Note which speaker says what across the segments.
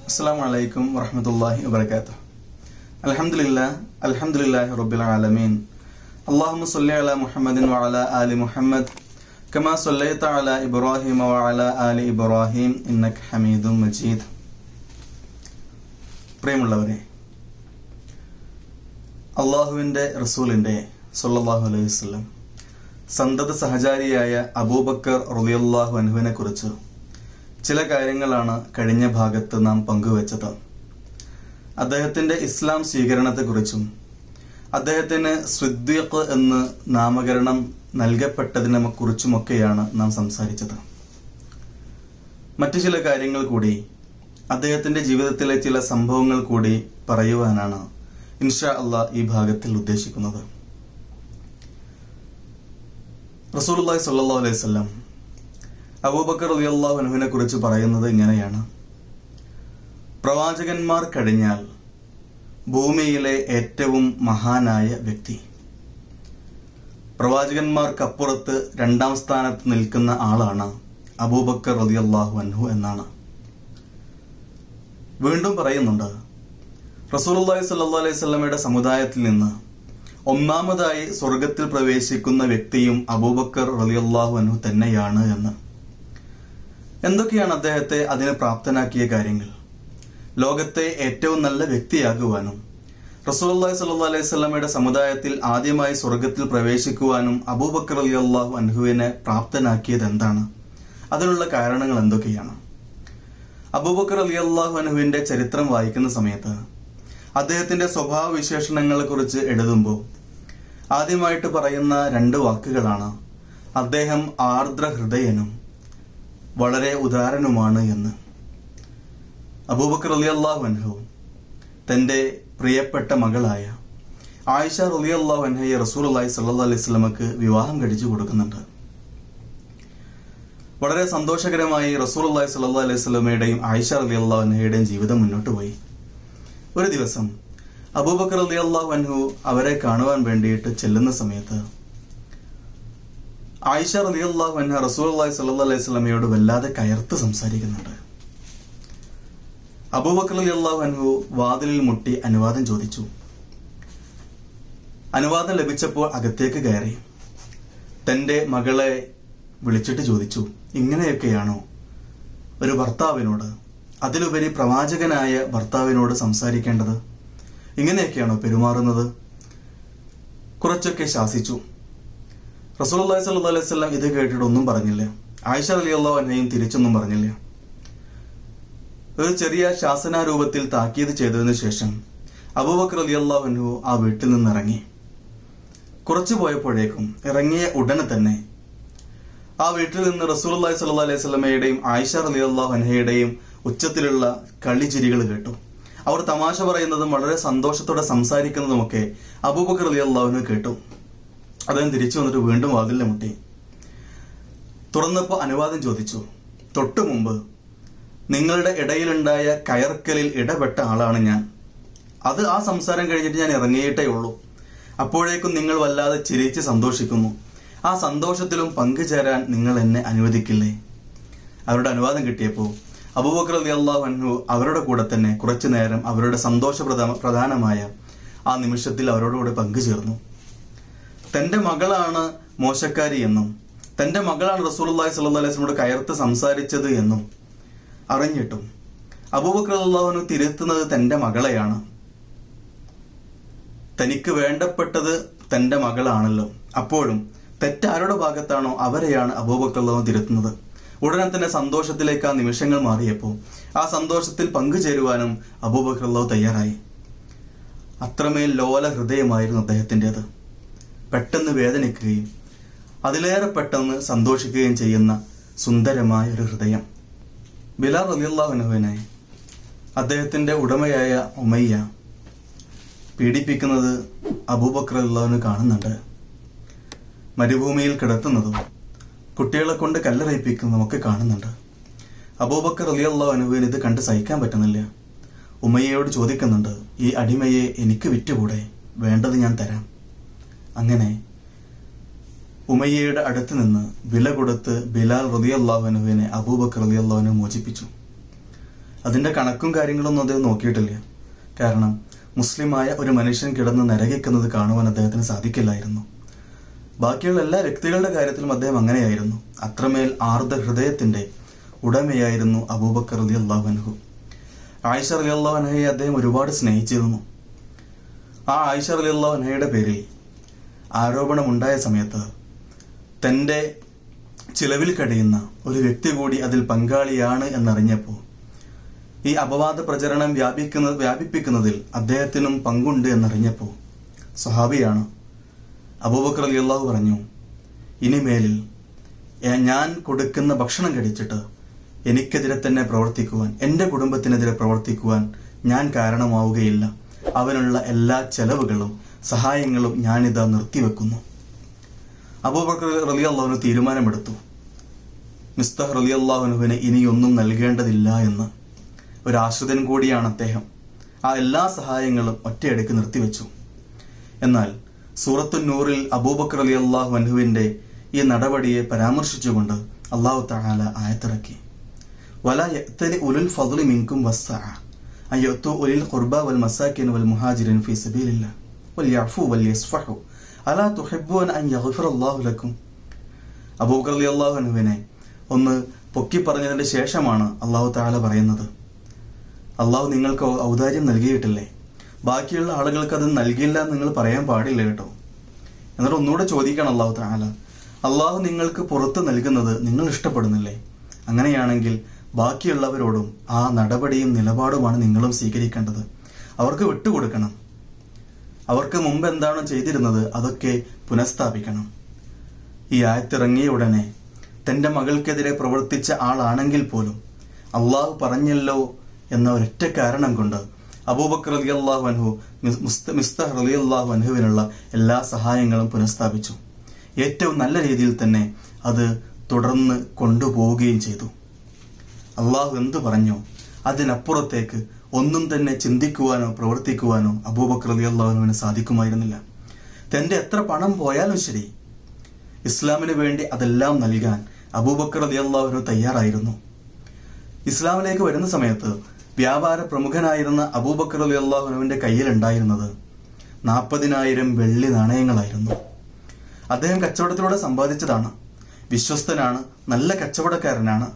Speaker 1: അസ്സാം വലൈക്കും വറഹമത്തല്ലാഹി വബർക്കാത്തു അലഹമുല്ല അലഹമുല്ലാഹി റബ്ബിൽ ആലമീൻ അള്ളാഹു സല്ലി അല മുഹമ്മദിൻ വഅല ആലി മുഹമ്മദ് കമാ സല്ലൈത അല ഇബ്രാഹിം വഅല ആലി ഇബ്രാഹിം ഇന്നക ഹമീദും മജീദ് പ്രിയമുള്ളവരെ അള്ളാഹുവിൻ്റെ റസൂലിൻ്റെ സല്ലല്ലാഹു അലൈഹി വസല്ലം സന്തത സഹചാരിയായ അബൂബക്കർ റളിയല്ലാഹു അൻഹുവിനെ കുറിച്ച് ചില കാര്യങ്ങളാണ് കഴിഞ്ഞ ഭാഗത്ത് നാം പങ്കുവച്ചത് അദ്ദേഹത്തിന്റെ ഇസ്ലാം സ്വീകരണത്തെക്കുറിച്ചും അദ്ദേഹത്തിന് സ്വിദ്വീഖ് എന്ന് നാമകരണം നൽകപ്പെട്ടതിനെ കുറിച്ചുമൊക്കെയാണ് നാം സംസാരിച്ചത് മറ്റു ചില കാര്യങ്ങൾ കൂടി അദ്ദേഹത്തിന്റെ ജീവിതത്തിലെ ചില സംഭവങ്ങൾ കൂടി പറയുവാനാണ് ഇൻഷാ അള്ളാ ഈ ഭാഗത്തിൽ ഉദ്ദേശിക്കുന്നത് റസൂലുള്ളാഹി സ്വല്ലല്ലാഹു അലൈഹി വസല്ലം അബൂബക്കർ റളിയല്ലാഹു അൻഹുവിനെ കുറിച്ച് പറയുന്നത് ഇങ്ങനെയാണ് പ്രവാചകന്മാർ കഴിഞ്ഞാൽ ഭൂമിയിലെ ഏറ്റവും മഹാനായ വ്യക്തി പ്രവാചകന്മാർക്കപ്പുറത്ത് രണ്ടാം സ്ഥാനത്ത് നിൽക്കുന്ന ആളാണ് അബൂബക്കർ റളിയല്ലാഹു അൻഹു എന്നാണ് വീണ്ടും പറയുന്നുണ്ട് റസൂലുള്ളാഹി സ്വല്ലല്ലാഹു അലൈഹി വസല്ലമയുടെ സമുദായത്തിൽ നിന്ന് ഒന്നാമതായി സ്വർഗത്തിൽ പ്രവേശിക്കുന്ന വ്യക്തിയും അബൂബക്കർ റളിയല്ലാഹു അൻഹു തന്നെയാണ് എന്ന് എന്തൊക്കെയാണ് അദ്ദേഹത്തെ അതിന് പ്രാപ്തനാക്കിയ കാര്യങ്ങൾ ലോകത്തെ ഏറ്റവും നല്ല വ്യക്തിയാകുവാനും റസൂലുള്ളാഹി സ്വല്ലല്ലാഹു അലൈഹി വസല്ലമയുടെ സമുദായത്തിൽ ആദ്യമായി സ്വർഗത്തിൽ പ്രവേശിക്കുവാനും അബൂബക്കർ റളിയല്ലാഹു അൻഹുവിനെ പ്രാപ്തനാക്കിയത് എന്താണ് അതിനുള്ള കാരണങ്ങൾ എന്തൊക്കെയാണ് അബൂബക്കർ റളിയല്ലാഹു അൻഹുവിന്റെ ചരിത്രം വായിക്കുന്ന സമയത്ത് അദ്ദേഹത്തിന്റെ സ്വഭാവ വിശേഷണങ്ങളെ കുറിച്ച് എഴുതുമ്പോൾ ആദ്യമായിട്ട് പറയുന്ന രണ്ട് വാക്കുകളാണ് അദ്ദേഹം ആർദ്ര ഹൃദയനും വളരെ ഉദാരനുമാണ് എന്ന് അബൂബക്കർ റളിയല്ലാഹു അൻഹു തന്റെ പ്രിയപ്പെട്ട മകളായ ആയിഷ റളിയല്ലാഹു അൻഹയെ റസൂലുള്ളാഹി സ്വല്ലല്ലാഹു അലൈഹി വസല്ലമക്ക് വിവാഹം കഴിച്ചു കൊടുക്കുന്നുണ്ട് വളരെ സന്തോഷകരമായി റസൂലുള്ളാഹി സ്വല്ലല്ലാഹു അലൈഹി വസല്ലമയുടെയും ആയിഷ റളിയല്ലാഹു അൻഹയുടെയും ജീവിതം മുന്നോട്ട് പോയി ഒരു ദിവസം അബൂബക്കർ റളിയല്ലാഹു അൻഹു അവരെ കാണുവാൻ വേണ്ടിയിട്ട് ചെല്ലുന്ന സമയത്ത് ആയിഷ റളിയല്ലാഹു അൻഹ റസൂലുള്ളാഹി സ്വല്ലല്ലാഹു അലൈഹി വസല്ലമയോട് വല്ലാതെ കയർത്ത് സംസാരിക്കുന്നുണ്ട് അബൂബക്കർ റളിയല്ലാഹു അൻഹു വാതിലിൽ മുട്ടി അനുവാദം ചോദിച്ചു അനുവാദം ലഭിച്ചപ്പോൾ അകത്തേക്ക് കയറി തന്റെ മകളെ വിളിച്ചിട്ട് ചോദിച്ചു ഇങ്ങനെയൊക്കെയാണോ ഒരു ഭർത്താവിനോട് അതിലുപരി പ്രവാചകനായ ഭർത്താവിനോട് സംസാരിക്കേണ്ടത് ഇങ്ങനെയൊക്കെയാണോ പെരുമാറുന്നത് കുറച്ചൊക്കെ ശാസിച്ചു റസൂലുള്ളാഹി സ്വല്ലല്ലാഹു അലൈഹി വസല്ലം ഇത് കേട്ടിട്ട് ഒന്നും പറഞ്ഞില്ല ആയിഷ റളിയല്ലാഹു അൻഹയും തിരിച്ചൊന്നും പറഞ്ഞില്ല ഒരു ചെറിയ ശാസനാരൂപത്തിൽ താക്കീത് ചെയ്തതിനു ശേഷം അബൂബക്കർ റളിയല്ലാഹു അൻഹു ആ വീട്ടിൽ നിന്ന് ഇറങ്ങി കുറച്ചു പോയപ്പോഴേക്കും ഇറങ്ങിയ ഉടനെ തന്നെ ആ വീട്ടിൽ നിന്ന് റസൂലുള്ളാഹി സ്വല്ലല്ലാഹു അലൈഹി വസല്ലമയുടെയും ആയിഷ റളിയല്ലാഹു അൻഹയുടെയും ഉച്ചത്തിലുള്ള കളിച്ചിരികൾ കേട്ടു അവർ തമാശ പറയുന്നതും വളരെ സന്തോഷത്തോടെ സംസാരിക്കുന്നതുമൊക്കെ അബൂബക്കർ റളിയല്ലാഹു അൻഹു കേട്ടു അദ്ദേഹം തിരിച്ചു വന്നിട്ട് വീണ്ടും വാതിലിൽ മുട്ടി തുറന്നപ്പോൾ അനുവാദം ചോദിച്ചു തൊട്ടു മുമ്പ് നിങ്ങളുടെ ഇടയിലുണ്ടായ കയർക്കലിൽ ഇടപെട്ട ആളാണ് ഞാൻ അത് ആ സംസാരം കഴിഞ്ഞിട്ട് ഞാൻ ഇറങ്ങിയിട്ടേ ഉള്ളൂ അപ്പോഴേക്കും നിങ്ങൾ വല്ലാതെ ചിരിച്ച് സന്തോഷിക്കുന്നു ആ സന്തോഷത്തിലും പങ്കുചേരാൻ നിങ്ങൾ എന്നെ അനുവദിക്കില്ലേ അവരുടെ അനുവാദം കിട്ടിയപ്പോൾ അബൂബക്കർ അലി അള്ളാഹു അൻഹു അവരുടെ കൂടെ തന്നെ കുറച്ചു നേരം അവരുടെ സന്തോഷപ്രദ പ്രധാനമായ ആ നിമിഷത്തിൽ അവരോടുകൂടെ പങ്കുചേർന്നു തന്റെ മകളാണ് മോശക്കാരി എന്നും തന്റെ മകളാണ് റസൂലുള്ളാഹി സ്വല്ലല്ലാഹു അലൈഹി വസല്ലമയോട് കയർത്ത് സംസാരിച്ചത് എന്നും അറിഞ്ഞിട്ടും അബൂബക്കർ അള്ളാഹുനു തിരുത്തുന്നത് തന്റെ മകളെയാണ് തനിക്ക് വേണ്ടപ്പെട്ടത് തന്റെ മകളാണല്ലോ അപ്പോഴും തെറ്റാരുടെ ഭാഗത്താണോ അവരെയാണ് അബൂബക്കർ അള്ളാഹു തിരുത്തുന്നത് ഉടനെ തന്നെ സന്തോഷത്തിലേക്ക് ആ നിമിഷങ്ങൾ മാറിയപ്പോൾ ആ സന്തോഷത്തിൽ പങ്കുചേരുവാനും അബൂബക്കർ അള്ളാഹു തയ്യാറായി അത്രമേൽ ലോല ഹൃദയമായിരുന്നു അദ്ദേഹത്തിൻ്റെത് പെട്ടെന്ന് വേദനിക്കുകയും അതിലേറെ പെട്ടെന്ന് സന്തോഷിക്കുകയും ചെയ്യുന്ന സുന്ദരമായ ഒരു ഹൃദയം ബിലാൽ റലിയുള്ളാഹുനുവിനെ അദ്ദേഹത്തിന്റെ ഉടമയായ ഉമയ്യ പീഡിപ്പിക്കുന്നത് അബൂബക്കർ അള്ളാഹുന് കാണുന്നുണ്ട് മരുഭൂമിയിൽ കിടത്തുന്നതും കുട്ടികളെ കൊണ്ട് കല്ലെറിയിപ്പിക്കുന്നതും ഒക്കെ കാണുന്നുണ്ട് അബൂബക്കർ അലി അള്ളാഹു അനുവിന് ഇത് കണ്ട് സഹിക്കാൻ പറ്റുന്നില്ല ഉമയ്യയോട് ചോദിക്കുന്നുണ്ട് ഈ അടിമയെ എനിക്ക് വിറ്റുകൂടെ വേണ്ടത് ഞാൻ തരാം അങ്ങനെ ഉമയ്യയുടെ അടുത്ത് നിന്ന് വില കൊടുത്ത് ബിലാൽ റളിയല്ലാഹുവിനെ അബൂബക്കർ റളിയല്ലാഹുവിനെ മോചിപ്പിച്ചു അതിന്റെ കണക്കും കാര്യങ്ങളൊന്നും അദ്ദേഹം നോക്കിയിട്ടില്ല കാരണം മുസ്ലിമായ ഒരു മനുഷ്യൻ കിടന്ന് നരകിക്കുന്നത് കാണുവാൻ അദ്ദേഹത്തിന് സാധിക്കില്ലായിരുന്നു ബാക്കിയുള്ള എല്ലാ വ്യക്തികളുടെ കാര്യത്തിലും അദ്ദേഹം അങ്ങനെയായിരുന്നു അത്രമേൽ ആർദ്ര ഹൃദയത്തിന്റെ ഉടമയായിരുന്നു അബൂബക്കർ അലി അള്ളാഹുനഹു ആയിഷ അലി അള്ളാഹുനഹയെ അദ്ദേഹം ഒരുപാട് സ്നേഹിച്ചിരുന്നു ആ ആയിഷ അലി അള്ളാഹുനഹയുടെ പേരിൽ ആരോപണമുണ്ടായ സമയത്ത് തൻ്റെ ചിലവിൽ കഴിയുന്ന ഒരു വ്യക്തി കൂടി അതിൽ പങ്കാളിയാണ് എന്നറിഞ്ഞപ്പോൾ ഈ അപവാദ പ്രചരണം വ്യാപിക്കുന്ന വ്യാപിപ്പിക്കുന്നതിൽ അദ്ദേഹത്തിനും പങ്കുണ്ട് എന്നറിഞ്ഞപ്പോൾ സ്വഹാബിയാണ് അബൂബക്കർ അലി അള്ളാഹു പറഞ്ഞു ഇനിമേലിൽ എ- ഞാൻ കൊടുക്കുന്ന ഭക്ഷണം കഴിച്ചിട്ട് എനിക്കെതിരെ തന്നെ പ്രവർത്തിക്കുവാൻ എൻ്റെ കുടുംബത്തിനെതിരെ പ്രവർത്തിക്കുവാൻ ഞാൻ കാരണമാവുകയില്ല അവനുള്ള എല്ലാ ചെലവുകളും സഹായങ്ങളും ഞാനിതാ നിർത്തിവെക്കുന്നു അബൂബക്കർ റലി അള്ളാഹുന് തീരുമാനമെടുത്തു മിസ്തഹ് റലി അള്ളാഹുനുവിന് ഇനിയൊന്നും നൽകേണ്ടതില്ല എന്ന് ഒരു ആശ്രിതൻ കൂടിയാണ് അദ്ദേഹം ആ എല്ലാ സഹായങ്ങളും ഒറ്റയടിക്ക് നിർത്തിവെച്ചു എന്നാൽ സൂറത്തു നൂറിൽ അബൂബക്കർ അലി അള്ളാഹു അൻഹുവിന്റെ ഈ നടപടിയെ പരാമർശിച്ചുകൊണ്ട് അള്ളാഹു തആല ആയത്തിറക്കി വല യഅ്തലി ഉലുൽ ഫദ്ലി മിൻകും വസ്സഅ അൻ യഅ്തു ഉലിൽ ഖുർബ വൽ മസാകിൻ വൽ മുഹാജിരിൻ ഫീ സബീലില്ലാ വൽ യഅഫു വൽ യസ്ഫഹു അലാ തുഹിബ്ബൂന അൻ യഗ്ഫിറ അല്ലാഹു ലക്കും അബൂബക്കർ അലി അള്ളാഹു അൻഹുവിനെ ഒന്ന് പൊക്കി പറഞ്ഞതിന്റെ ശേഷമാണ് അള്ളാഹു തആല പറയുന്നത് അള്ളാഹു നിങ്ങൾക്ക് ഔ- ഔദാര്യം നൽകിയിട്ടില്ലേ ബാക്കിയുള്ള ആളുകൾക്ക് അത് നൽകില്ല എന്ന് നിങ്ങൾ പറയാൻ പാടില്ല കേട്ടോ എന്നിട്ട് ഒന്നുകൂടെ ചോദിക്കണം അള്ളാഹു താല അള്ളാഹു നിങ്ങൾക്ക് പുറത്ത് നൽകുന്നത് നിങ്ങൾ ഇഷ്ടപ്പെടുന്നില്ലേ അങ്ങനെയാണെങ്കിൽ ബാക്കിയുള്ളവരോടും ആ നടപടിയും നിലപാടുമാണ് നിങ്ങളും സ്വീകരിക്കേണ്ടത് അവർക്ക് വിട്ടുകൊടുക്കണം അവർക്ക് മുമ്പ് എന്താണോ ചെയ്തിരുന്നത് അതൊക്കെ പുനഃസ്ഥാപിക്കണം ഈ ആയത്തിറങ്ങിയ ഉടനെ തന്റെ മകൾക്കെതിരെ പ്രവർത്തിച്ച ആളാണെങ്കിൽ പോലും അള്ളാഹു പറഞ്ഞല്ലോ എന്ന ഒരൊറ്റ കാരണം കൊണ്ട് അബൂബക്കർ അലി അള്ളാഹു അൻഹു മിസ്തഹ് അലി അള്ളാഹു അൻഹുവിനുള്ള എല്ലാ സഹായങ്ങളും പുനഃസ്ഥാപിച്ചു ഏറ്റവും നല്ല രീതിയിൽ തന്നെ അത് തുടർന്ന് കൊണ്ടുപോവുകയും ചെയ്തു അള്ളാഹു എന്തു പറഞ്ഞോ അതിനപ്പുറത്തേക്ക് ഒന്നും തന്നെ ചിന്തിക്കുവാനോ പ്രവർത്തിക്കുവാനോ അബൂബക്കർ അലി അള്ളാഹുവിന് സാധിക്കുമായിരുന്നില്ല തന്റെ എത്ര പണം പോയാലും ശരി ഇസ്ലാമിന് വേണ്ടി അതെല്ലാം നൽകാൻ അബൂബക്കർ അലി അള്ളാഹുവിന് തയ്യാറായിരുന്നു ഇസ്ലാമിലേക്ക് വരുന്ന സമയത്ത് വ്യാപാര പ്രമുഖനായിരുന്ന അബൂബക്കർ അലി അള്ളാഹുനുവിന്റെ കയ്യിലുണ്ടായിരുന്നത് നാൽപ്പതിനായിരം വെള്ളി നാണയങ്ങളായിരുന്നു അദ്ദേഹം കച്ചവടത്തിലൂടെ സമ്പാദിച്ചതാണ് വിശ്വസ്തനാണ് നല്ല കച്ചവടക്കാരനാണ്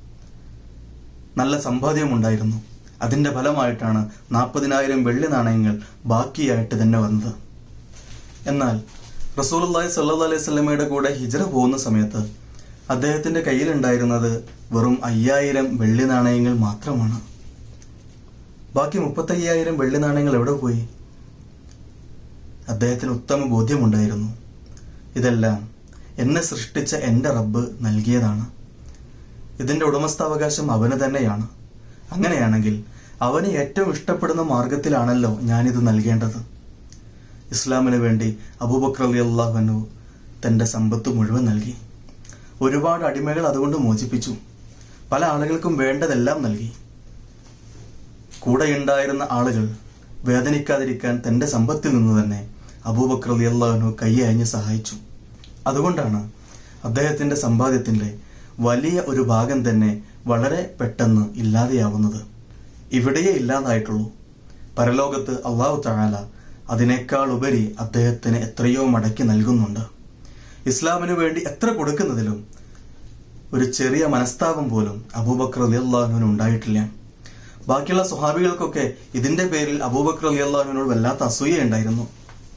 Speaker 1: നല്ല സമ്പാദ്യവും ഉണ്ടായിരുന്നു അതിന്റെ ഫലമായിട്ടാണ് നാൽപ്പതിനായിരം വെള്ളി നാണയങ്ങൾ ബാക്കിയായിട്ട് തന്നെ വന്നത് എന്നാൽ റസൂലുള്ളാഹി സ്വല്ലല്ലാഹു അലൈഹി വസല്ലമയുടെ കൂടെ ഹിജ്റ പോകുന്ന സമയത്ത് അദ്ദേഹത്തിന്റെ കയ്യിലുണ്ടായിരുന്നത് വെറും അയ്യായിരം വെള്ളി നാണയങ്ങൾ മാത്രമാണ് ബാക്കി മുപ്പത്തയ്യായിരം വെള്ളി നാണയങ്ങൾ എവിടെ പോയി അദ്ദേഹത്തിന് ഉത്തമ ബോധ്യമുണ്ടായിരുന്നു ഇതെല്ലാം എന്നെ സൃഷ്ടിച്ച എൻ്റെ റബ്ബ് നൽകിയതാണ് ഇതിന്റെ ഉടമസ്ഥാവകാശം അവന് തന്നെയാണ് അങ്ങനെയാണെങ്കിൽ അവന് ഏറ്റവും ഇഷ്ടപ്പെടുന്ന മാർഗത്തിലാണല്ലോ ഞാനിത് നൽകേണ്ടത് ഇസ്ലാമിന് വേണ്ടി അബൂബക്കർ അലി അള്ളാഹുനു തന്റെ സമ്പത്ത് മുഴുവൻ നൽകി ഒരുപാട് അടിമകൾ അതുകൊണ്ട് മോചിപ്പിച്ചു പല ആളുകൾക്കും വേണ്ടതെല്ലാം നൽകി കൂടെയുണ്ടായിരുന്ന ആളുകൾ വേദനിക്കാതിരിക്കാൻ തന്റെ സമ്പത്തിൽ നിന്ന് തന്നെ അബൂബക്കർ അലി അള്ളാഹുനു കൈയഞ്ഞ് സഹായിച്ചു അതുകൊണ്ടാണ് അദ്ദേഹത്തിന്റെ സമ്പാദ്യത്തിന്റെ വലിയ ഒരു ഭാഗം തന്നെ വളരെ പെട്ടെന്ന് ഇല്ലാതെയാവുന്നത് ഇവിടെയേ ഇല്ലാതായിട്ടുള്ളൂ പരലോകത്ത് അള്ളാഹു തആല അതിനേക്കാൾ ഉപരി അദ്ദേഹത്തിന് എത്രയോ മടക്കി നൽകുന്നുണ്ട് ഇസ്ലാമിന് വേണ്ടി എത്ര കൊടുക്കുന്നതിലും ഒരു ചെറിയ മനസ്താപം പോലും അബൂബക്കർ അലി അള്ളാഹുവിന് ഉണ്ടായിട്ടില്ല ബാക്കിയുള്ള സ്വഹാബികൾക്കൊക്കെ ഇതിന്റെ പേരിൽ അബൂബക്കർ അലി അള്ളാഹുവിനോട് വല്ലാത്ത അസൂയ ഉണ്ടായിരുന്നു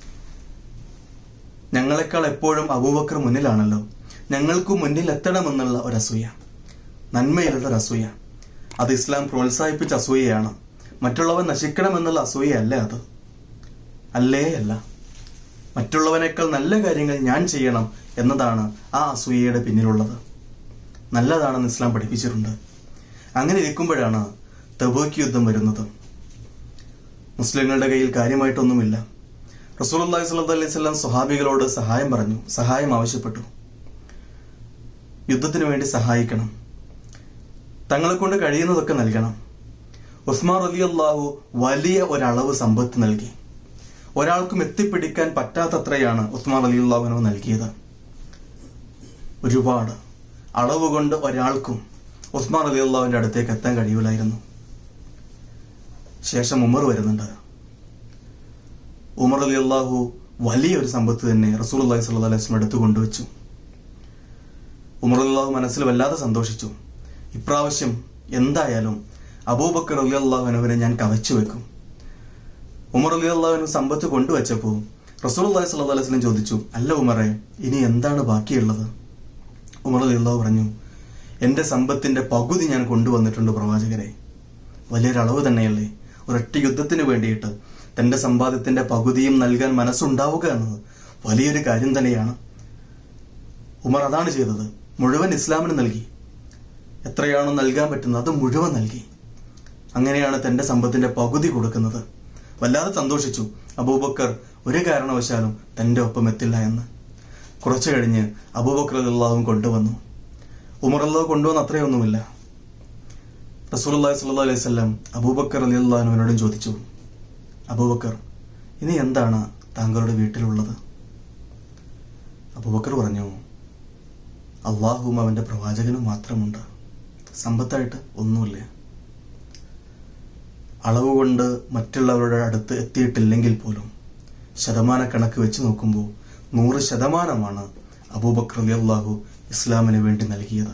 Speaker 1: ഞങ്ങളെക്കാൾ എപ്പോഴും അബൂബക്കർ മുന്നിലാണല്ലോ ഞങ്ങൾക്ക് മുന്നിൽ എത്തണമെന്നുള്ള ഒരു അസൂയ നന്മയിലുള്ള ഒരു അസൂയ അത് ഇസ്ലാം പ്രോത്സാഹിപ്പിച്ച അസൂയയാണ് മറ്റുള്ളവൻ നശിക്കണമെന്നുള്ള അസൂയയല്ല അത് അല്ലേ അല്ല മറ്റുള്ളവനേക്കാൾ നല്ല കാര്യങ്ങൾ ഞാൻ ചെയ്യണം എന്നതാണ് ആ അസൂയയുടെ പിന്നിലുള്ളത് നല്ലതാണെന്ന് ഇസ്ലാം പഠിപ്പിച്ചിട്ടുണ്ട് അങ്ങനെ ഇരിക്കുമ്പോഴാണ് തബൂക്ക് യുദ്ധം വരുന്നത് മുസ്ലിങ്ങളുടെ കയ്യിൽ കാര്യമായിട്ടൊന്നുമില്ല റസൂലുള്ളാഹി സ്വല്ലല്ലാഹു അലൈഹി വസല്ലം സ്വഹാബികളോട് സഹായം പറഞ്ഞു സഹായം ആവശ്യപ്പെട്ടു യുദ്ധത്തിന് വേണ്ടി സഹായിക്കണം തങ്ങളെ കൊണ്ട് കഴിയുന്നതൊക്കെ നൽകണം ഉസ്മാൻ അലി അള്ളാഹു വലിയ ഒരളവ് സമ്പത്ത് നൽകി ഒരാൾക്കും എത്തിപ്പിടിക്കാൻ പറ്റാത്തത്രയാണ് ഉസ്മാൻ അലി അള്ളാഹുനു നൽകിയത് ഒരുപാട് അളവ് കൊണ്ട് ഒരാൾക്കും ഉസ്മാൻ അലി അള്ളാഹുവിന്റെ അടുത്തേക്ക് എത്താൻ കഴിയൂലായിരുന്നു ശേഷം ഉമർ വരുന്നുണ്ട് ഉമർ അലി അള്ളാഹു വലിയൊരു സമ്പത്ത് തന്നെ റസൂൽ അള്ളാഹി സ്വല്ലി അലൈഹി വസ്ലം എടുത്തു കൊണ്ടുവച്ചു ഉമർ അലി അള്ളാഹു മനസ്സിൽ വല്ലാതെ സന്തോഷിച്ചു ഇപ്രാവശ്യം എന്തായാലും അബൂബക്കർ അലി അള്ളാഹുനുവിനെ ഞാൻ കവച്ചു വെക്കും ഉമർ അലി അള്ളാഹുവിന് സമ്പത്ത് കൊണ്ടുവച്ചപ്പോൾ റസൂൽ അള്ളാഹി സ്വല്ലി അലൈഹി വസ്ലം ചോദിച്ചു അല്ല ഉമറെ ഇനി എന്താണ് ബാക്കിയുള്ളത് ഉമർ അലി അള്ളാഹു പറഞ്ഞു എൻ്റെ സമ്പത്തിന്റെ പകുതി ഞാൻ കൊണ്ടുവന്നിട്ടുണ്ട് പ്രവാചകരെ വലിയൊരളവ് തന്നെയല്ലേ ഒരൊറ്റ യുദ്ധത്തിന് വേണ്ടിയിട്ട് തന്റെ സമ്പാദ്യത്തിന്റെ പകുതിയും നൽകാൻ മനസ്സുണ്ടാവുക എന്നത് വലിയൊരു കാര്യം തന്നെയാണ് ഉമർ അതാണ് ചെയ്തത് മുഴുവൻ ഇസ്ലാമിന് നൽകി എത്രയാണോ നൽകാൻ പറ്റുന്നത് അത് മുഴുവൻ നൽകി അങ്ങനെയാണ് തന്റെ സമ്പത്തിന്റെ പകുതി കൊടുക്കുന്നത് വല്ലാതെ സന്തോഷിച്ചു അബൂബക്കർ ഒരു കാരണവശാലും തന്റെ ഒപ്പം എത്തില്ല എന്ന് കുറച്ചു കഴിഞ്ഞ് അബൂബക്കർ അള്ളാഹും കൊണ്ടുവന്നു ഉമർ അള്ളാഹു കൊണ്ടുവന്ന അത്രയൊന്നുമില്ല റസൂലുള്ളാഹി സ്വല്ലല്ലാഹു അലൈഹി വസല്ലം അബൂബക്കർ റളിയല്ലാഹു അൻഹുവിനോടും ചോദിച്ചു അബൂബക്കർ ഇനി എന്താണ് താങ്കളുടെ വീട്ടിലുള്ളത് അബൂബക്കർ പറഞ്ഞു അള്ളാഹുവും അവന്റെ പ്രവാചകനും മാത്രമുണ്ട് സമ്പത്തായിട്ട് ഒന്നുമില്ല അളവ് കൊണ്ട് മറ്റുള്ളവരുടെ അടുത്ത് എത്തിയിട്ടില്ലെങ്കിൽ പോലും ശതമാന കണക്ക് വെച്ച് നോക്കുമ്പോൾ നൂറ് ശതമാനമാണ് അബൂബക്കർ അലി അള്ളാഹു ഇസ്ലാമിന് വേണ്ടി നൽകിയത്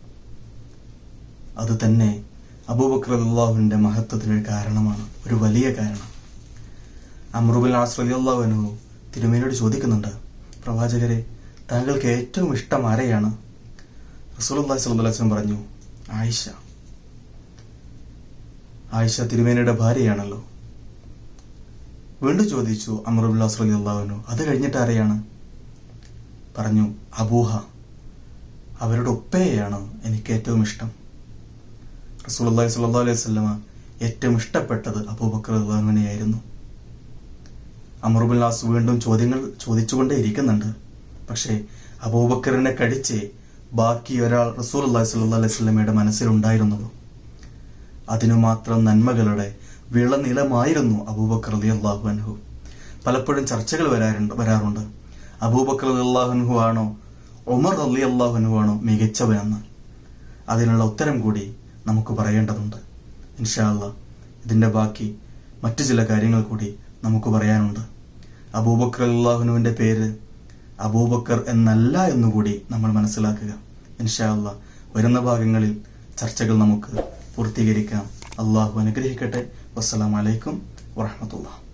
Speaker 1: അത് തന്നെ അബൂബക്കർ അള്ളാഹുവിന്റെ മഹത്വത്തിന് ഒരു കാരണമാണ് ഒരു വലിയ കാരണം അമ്രുബുൽ ആസ്രലി അള്ളാഹുനു തിരുമേനോട് ചോദിക്കുന്നുണ്ട് പ്രവാചകരെ താങ്കൾക്ക് ഏറ്റവും ഇഷ്ടം ആരെയാണ് റസൂലുള്ളാഹി സ്വല്ലല്ലാഹു അലൈഹി വസല്ലം പറഞ്ഞു ആയിഷ ആയിഷ തിരുമേനയുടെ ഭാര്യയാണല്ലോ വീണ്ടും ചോദിച്ചു അമറുബുൽ അസ്രലി അള്ളാഹുനു അത് കഴിഞ്ഞിട്ട് ആരെയാണ് പറഞ്ഞു അബൂഹ അവരുടെ ഉപ്പയെയാണ് എനിക്ക് ഏറ്റവും ഇഷ്ടം റസൂലുള്ളാഹി സ്വല്ലല്ലാഹു അലൈഹി വസല്ലമ ഏറ്റവും ഇഷ്ടപ്പെട്ടത് അബൂബക്കർ അള്ളാഹുവിനെയായിരുന്നു അമറുബുൽ ആസ് വീണ്ടും ചോദ്യങ്ങൾ ചോദിച്ചുകൊണ്ടേ ഇരിക്കുന്നുണ്ട് പക്ഷേ അബൂബക്കറിനെ കടിച്ച് ബാക്കി ഒരാൾ റസൂൽ അള്ളാഹി സ്വല്ലല്ലാഹു അലൈഹി വസല്ലമയുടെ മനസ്സിലുണ്ടായിരുന്നുള്ളൂ അതിനു മാത്രം നന്മകളുടെ വിളനിലമായിരുന്നു അബൂബക്കർ അലി അള്ളാഹു അൻഹു പലപ്പോഴും ചർച്ചകൾ വരാറുണ്ട് വരാറുണ്ട് അബൂബക്കർ അലി അള്ളാഹുൻഹു ആണോ ഉമർ അലി അള്ളാഹുൻഹു ആണോ മികച്ചവനെന്ന് അതിനുള്ള ഉത്തരം കൂടി നമുക്ക് പറയേണ്ടതുണ്ട് ഇൻഷാ അല്ലാ ഇതിന്റെ ബാക്കി മറ്റു ചില കാര്യങ്ങൾ കൂടി നമുക്ക് പറയാനുണ്ട് അബൂബക്കർ അള്ളാഹുനുവിന്റെ പേര് അബൂബക്കർ എന്നല്ല എന്നുകൂടി നമ്മൾ മനസ്സിലാക്കുക ഇൻഷാ അല്ലാ വരുന്ന ഭാഗങ്ങളിൽ ചർച്ചകൾ നമുക്ക് പൂർത്തീകരിക്കാം അള്ളാഹു അനുഗ്രഹിക്കട്ടെ വസ്സലാമലൈക്കും വറഹമത്തുള്ള